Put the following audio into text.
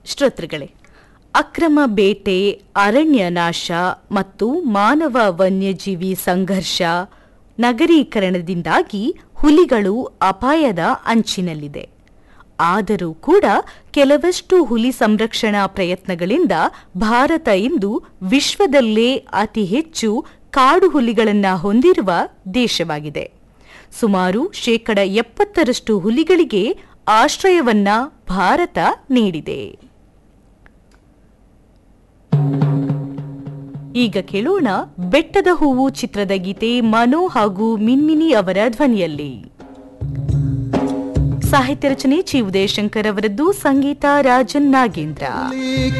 ಶ್ರೋತೃಗಳೇ ಅಕ್ರಮ ಬೇಟೆ ಅರಣ್ಯ ನಾಶ ಮತ್ತು ಮಾನವ ವನ್ಯಜೀವಿ ಸಂಘರ್ಷ ನಗರೀಕರಣದಿಂದಾಗಿ ಹುಲಿಗಳು ಅಪಾಯದ ಅಂಚಿನಲ್ಲಿದೆ ಆದರೂ ಕೂಡ ಕೆಲವಷ್ಟು ಹುಲಿ ಸಂರಕ್ಷಣಾ ಪ್ರಯತ್ನಗಳಿಂದ ಭಾರತ ಇಂದು ವಿಶ್ವದಲ್ಲೇ ಅತಿ ಹೆಚ್ಚು ಕಾಡು ಹುಲಿಗಳನ್ನ ಹೊಂದಿರುವ ದೇಶವಾಗಿದೆ ಸುಮಾರು ಶೇಕಡ ಎಪ್ಪತ್ತರಷ್ಟು ಹುಲಿಗಳಿಗೆ ಆಶ್ರಯವನ್ನ ಭಾರತ ನೀಡಿದೆ ಈಗ ಕೇಳೋಣ ಬೆಟ್ಟದ ಹೂವು ಚಿತ್ರದ ಗೀತೆ ಮನೋ ಹಾಗೂ ಮಿನ್ಮಿನಿ ಅವರ ಧ್ವನಿಯಲ್ಲಿ ಸಾಹಿತ್ಯ ರಚನೆ ಚಿ ಉದಯಶಂಕರ್ ಅವರದ್ದು ಸಂಗೀತ ರಾಜನ್ ನಾಗೇಂದ್ರ